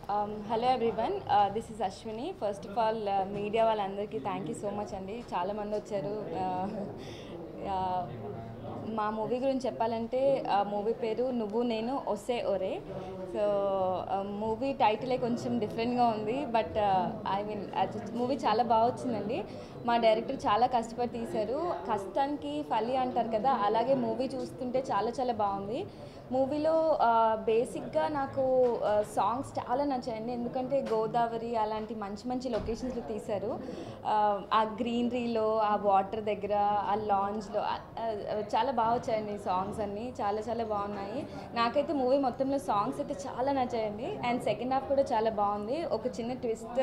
hello everyone this is Ashwini first of all media వాళ్ళందరికీ thank you so much అండి చాలామంది వచ్చారు Uh, uh, మా మూవీ గురించి చెప్పాలంటే ఆ మూవీ పేరు నువ్వు నేను ఒసే ఒరే సో మూవీ టైటిలే కొంచెం డిఫరెంట్గా ఉంది బట్ ఐ మీన్ మూవీ చాలా బాగా వచ్చిందండి మా డైరెక్టర్ చాలా కష్టపడి తీశారు కష్టానికి ఫలి అంటారు కదా అలాగే మూవీ చూస్తుంటే చాలా చాలా బాగుంది మూవీలో బేసిక్గా నాకు సాంగ్స్ చాలా నచ్చాయండి ఎందుకంటే గోదావరి అలాంటి మంచి మంచి లొకేషన్స్లో తీశారు ఆ, ఆ గ్రీనరీలో ఆ వాటర్ దగ్గర ఆ లాంజ్లో చాలా బాగా వచ్చాయండి సాంగ్స్ అన్నీ చాలా చాలా బాగున్నాయి నాకైతే మూవీ మొత్తంలో సాంగ్స్ అయితే చాలా నచ్చాయండి అండ్ సెకండ్ హాఫ్ కూడా చాలా బాగుంది ఒక చిన్న ట్విస్ట్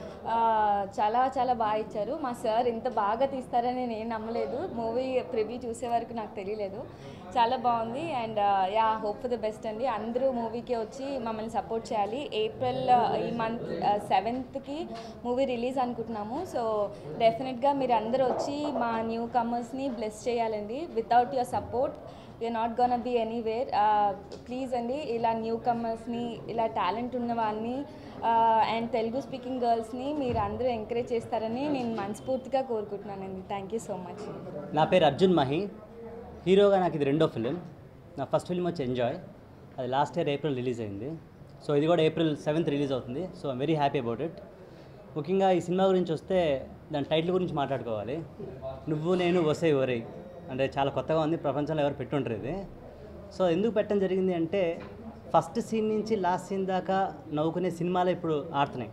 చాలా చాలా బాగా ఇచ్చారు మా సార్ ఇంత బాగా తీస్తారని నేను నమ్మలేదు మూవీ ప్రివ్యూ చూసే వరకు నాకు తెలియలేదు చాలా బాగుంది and ya hope for the best అండి అందరూ మూవీకి వచ్చి మమ్మల్ని సపోర్ట్ చేయాలి ఏప్రిల్ ఈ మంత్ సెవెంత్కి మూవీ రిలీజ్ అనుకుంటున్నాము సో డెఫినెట్గా మీరు అందరూ వచ్చి మా న్యూ కమర్స్ని బ్లెస్ చేయాలండి without your support we're not gonna be anywhere please అండి ఇలా న్యూ కమర్స్ని ఇలా టాలెంట్ ఉన్న వాళ్ళని అండ్ తెలుగు స్పీకింగ్ గర్ల్స్ని మీరు అందరూ ఎంకరేజ్ చేస్తారని నేను మనస్ఫూర్తిగా కోరుకుంటున్నానండి థ్యాంక్ యూ సో మచ్ నా పేరు అర్జున్ మహి హీరోగా నాకు ఇది రెండో ఫిలిం నా ఫస్ట్ ఫిలిం వచ్చి ఎంజాయ్ అది లాస్ట్ ఇయర్ ఏప్రిల్ రిలీజ్ అయింది సో ఇది కూడా ఏప్రిల్ సెవెంత్ రిలీజ్ అవుతుంది so I'm very happy about it ముఖ్యంగా ఈ సినిమా గురించి వస్తే దాని టైటిల్ గురించి మాట్లాడుకోవాలి నువ్వు నేను వసే ఒరే అంటే చాలా కొత్తగా ఉంది ప్రపంచంలో ఎవరు పెట్టుంటారు ఇది సో ఎందుకు పెట్టడం జరిగింది అంటే ఫస్ట్ సీన్ నుంచి లాస్ట్ సీన్ దాకా నవ్వుకునే సినిమాలు ఇప్పుడు ఆడుతున్నాయి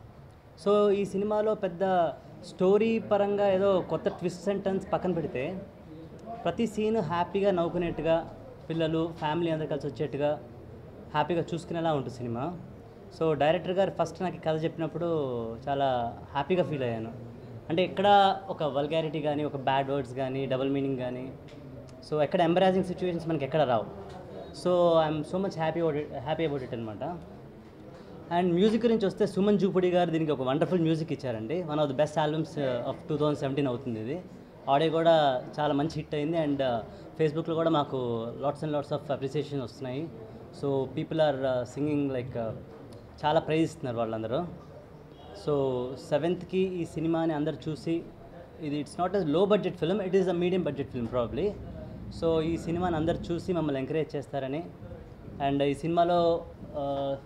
సో ఈ సినిమాలో పెద్ద స్టోరీ పరంగా ఏదో కొత్త ట్విస్ట్ అండ్ టర్న్స్ పక్కన పెడితే ప్రతి సీన్ హ్యాపీగా నవ్వుకునేట్టుగా పిల్లలు ఫ్యామిలీ అందరు కలిసి వచ్చేట్టుగా హ్యాపీగా చూసుకునేలా ఉంటుంది సినిమా సో డైరెక్టర్ గారు ఫస్ట్ నాకు ఈ కథ చెప్పినప్పుడు చాలా హ్యాపీగా ఫీల్ అయ్యాను అంటే ఎక్కడ ఒక వల్గారిటీ కానీ ఒక బ్యాడ్ వర్డ్స్ కానీ డబుల్ మీనింగ్ కానీ సో ఎక్కడ ఎంబరాజింగ్ సిచ్యువేషన్స్ మనకి ఎక్కడ రావు so I'm so much happy about it happy about it అనమాట అండ్ మ్యూజిక్ గురించి వస్తే సుమన్ జూపుడి గారు దీనికి ఒక వండర్ఫుల్ మ్యూజిక్ ఇచ్చారండి one of the best albums of two thousand seventeen అవుతుంది ఇది ఆడియో కూడా చాలా మంచి హిట్ అయింది అండ్ ఫేస్బుక్లో కూడా మాకు lots and lots of appreciation వస్తున్నాయి so people are singing like చాలా ప్రైజ్ ఇస్తున్నారు వాళ్ళందరూ సో సెవెంత్కి ఈ సినిమాని అందరు చూసి ఇది it's not a low budget film it is a medium budget film probably so ఈ సినిమాని అందరు చూసి మమ్మల్ని ఎంకరేజ్ చేస్తారని అండ్ ఈ సినిమాలో ఆ,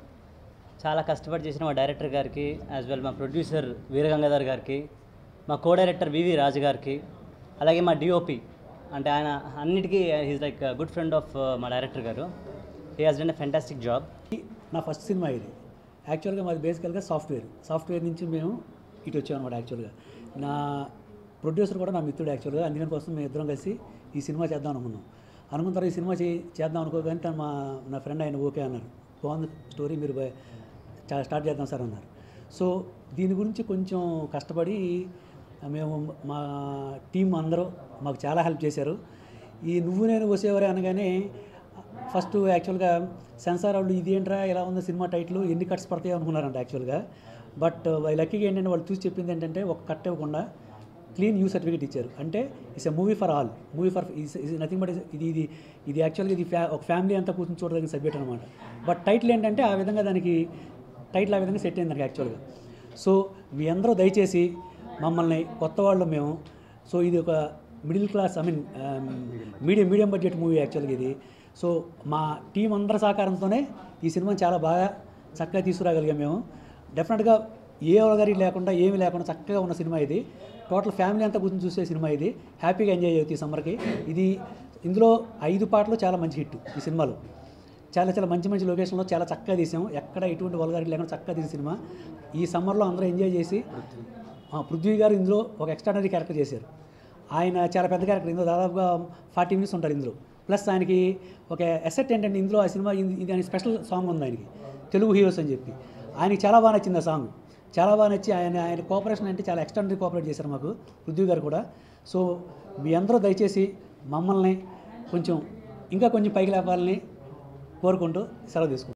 చాలా కష్టపడి చేసిన మా డైరెక్టర్ గారికి యాజ్ వెల్ మా ప్రొడ్యూసర్ వీరగంగాధర్ గారికి మా కో డైరెక్టర్ వివి రాజు గారికి అలాగే మా డిఓపి అంటే ఆయన అన్నిటికీ he's like good friend of మా డైరెక్టర్ గారు he has done a fantastic job నా ఫస్ట్ సినిమా ఇది యాక్చువల్గా మాది బేసికల్గా సాఫ్ట్వేర్ సాఫ్ట్వేర్ నుంచి మేము ఇటు వచ్చాం అనమాట యాక్చువల్గా నా ప్రొడ్యూసర్ కూడా నా మిత్రుడు యాక్చువల్గా అందుకని కోసం మేము ఇద్దరం కలిసి ఈ సినిమా చేద్దాం అనుకున్నాం అనుకున్న తర్వాత ఈ సినిమా చే చేద్దాం అనుకోగానే తను మా నా ఫ్రెండ్ ఆయన ఓకే అన్నారు బాగుంది స్టోరీ మీరు బా- చా- స్టార్ట్ చేద్దాం సార్ అన్నారు సో దీని గురించి కొంచెం కష్టపడి మేము మా టీం అందరూ మాకు చాలా హెల్ప్ చేశారు ఈ నువ్వు నేను వచ్చేవారే అనగానే ఫస్ట్ యాక్చువల్గా సెన్సార్ వాళ్ళు ఇది ఏంట్రా ఇలా ఉంది సినిమా టైటిల్ ఎన్ని కట్స్ పడతాయి అనుకున్నారంట యాక్చువల్గా బట్ లక్కీగా ఏంటంటే వాళ్ళు చూసి చెప్పింది ఏంటంటే ఒక కట్ ఇవ్వకుండా క్లీన్ యూ సర్టిఫికేట్ ఇచ్చారు అంటే it's a movie for all movie for is nothing but ఇది ఇది ఇది యాక్చువల్గా ఇది ఫ్యా ఒక ఫ్యామిలీ అంతా కూర్చొని చూడదగిన సబ్జెక్ట్ అనమాట బట్ టైటిల్ ఏంటంటే ఆ విధంగా దానికి టైటిల్ ఆ విధంగా సెట్ అయింది దానికి యాక్చువల్గా సో మీ అందరూ దయచేసి మమ్మల్ని కొత్త వాళ్ళు మేము సో ఇది ఒక middle class I mean medium medium budget movie యాక్చువల్గా ఇది సో మా టీం అందరి సహకారంతోనే ఈ సినిమాని చాలా బాగా చక్కగా తీసుకురాగలిగాం మేము డెఫినెట్గా ఏ ఒలగారి లేకుండా ఏమీ లేకుండా చక్కగా ఉన్న సినిమా ఇది టోటల్ ఫ్యామిలీ అంతా కూర్చొని చూసే సినిమా ఇది హ్యాపీగా ఎంజాయ్ చేయొచ్చు ఈ సమ్మర్కి ఇది ఇందులో ఐదు పాటలు చాలా మంచి హిట్ ఈ సినిమాలో చాలా చాలా మంచి మంచి లొకేషన్లో చాలా చక్కగా తీసాం ఎక్కడ ఎటువంటి వల్గారి లేకుండా చక్కగా తీసిన సినిమా ఈ సమ్మర్లో అందరూ ఎంజాయ్ చేసి ఆ, పృథ్వీ గారు ఇందులో ఒక ఎక్స్ట్రాడనరీ క్యారెక్టర్ చేశారు ఆయన చాలా పెద్ద క్యారెక్టర్ ఇందులో దాదాపుగా ఫార్టీ మినిట్స్ ఉంటారు ఇందులో ప్లస్ ఆయనకి ఒక ఎసెట్ ఏంటంటే ఇందులో ఆ సినిమా ఇది ఇది ఆయన స్పెషల్ సాంగ్ ఉంది ఆయనకి తెలుగు హీరోస్ అని చెప్పి ఆయనకి చాలా బాగా నచ్చింది ఆ సాంగ్ చాలా బాగా నచ్చి ఆయన ఆయన కోఆపరేషన్ అంటే చాలా ఎక్స్ట్రాడనరీ కోఆపరేట్ చేశారు మాకు పృథ్వీ గారు కూడా సో మీ అందరూ దయచేసి మమ్మల్ని కొంచెం ఇంకా కొంచెం పైకి లేపాలని కోరుకుంటూ సెలవు తీసుకుంటాం